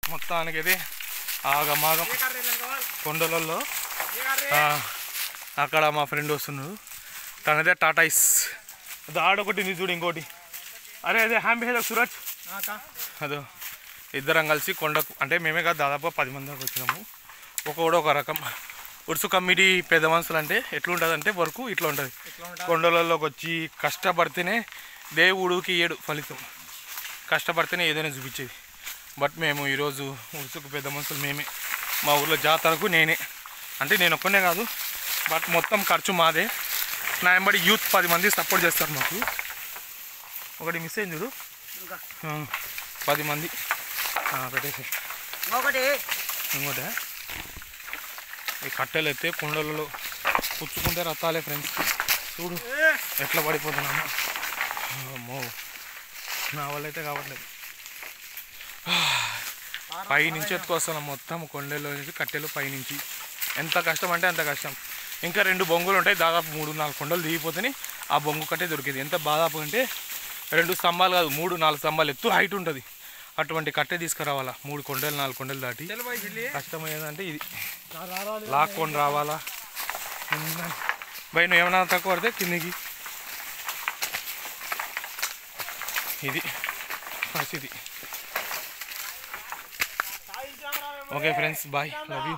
మొత్తానికి ఇది ఆగమాగం కొండలలో ఆ, అక్కడ మా ఫ్రెండ్ వస్తున్నాడు తనదే టాటాయిస్ అది ఆడొకటి నీ చూడు ఇంకోటి అరే అదే హ్యాపీ హేదో సూరజ్ అదో ఇద్దరం కలిసి కొండకు అంటే మేమే కాదు దాదాపు పది మంది దాకా వచ్చినాము ఒక్కొక్కడు ఒక రకం ఉడుసు కమిటీ పెద్ద మనుషులు అంటే ఎట్లుంటుంది అంటే వర్క్ ఇట్లా ఉంటుంది కొండలలోకి వచ్చి కష్టపడితేనే దేవుడికి ఏడు ఫలితం కష్టపడితేనే ఏదైనా చూపించేది బట్ మేము ఈరోజు ఉడుసుకు పెద్ద మనుషులు మేమే మా ఊర్లో జాతరకు నేనే అంటే నేను ఒక్కనే కాదు బట్ మొత్తం ఖర్చు మాదే నా ఎంబడి యూత్ పది మంది సపోర్ట్ చేస్తారు మాకు ఒకటి మిస్ అయింది చూడు ఆ, పది మంది ఆ, పెట్టేసి ఒకటి ఇంకోట ఈ కట్టెలు అయితే కుండలలో పుచ్చుకుంటే రత్తాలే ఫ్రెండ్స్ చూడు ఎట్లా పడిపోతున్నాము అమ్మో నా వల్ల అయితే కావట్లేదు పై నుంచి ఎత్తుకొస్తున్నాం మొత్తం కొండలో నుంచి కట్టెలు పైనుంచి ఎంత కష్టం అంటే అంత కష్టం ఇంకా రెండు బొంగులు ఉంటాయి దాదాపు మూడు నాలుగు కొండలు దిగిపోతేనే ఆ బొంగు కట్టే దొరికేది ఎంత దాదాపు అంటే రెండు స్తంభాలు కాదు మూడు నాలుగు స్తంభాలు ఎత్తు హైట్ ఉంటుంది అటువంటి కట్టె తీసుకురావాలా మూడు కొండలు నాలుగు కొండలు దాటి కష్టమయ్యేదంటే ఇది లాక్కొని రావాలా బయట నువ్వు ఏమైనా తక్కువ పడితే కిందికి ఇది పరిస్థితి okay friends bye love you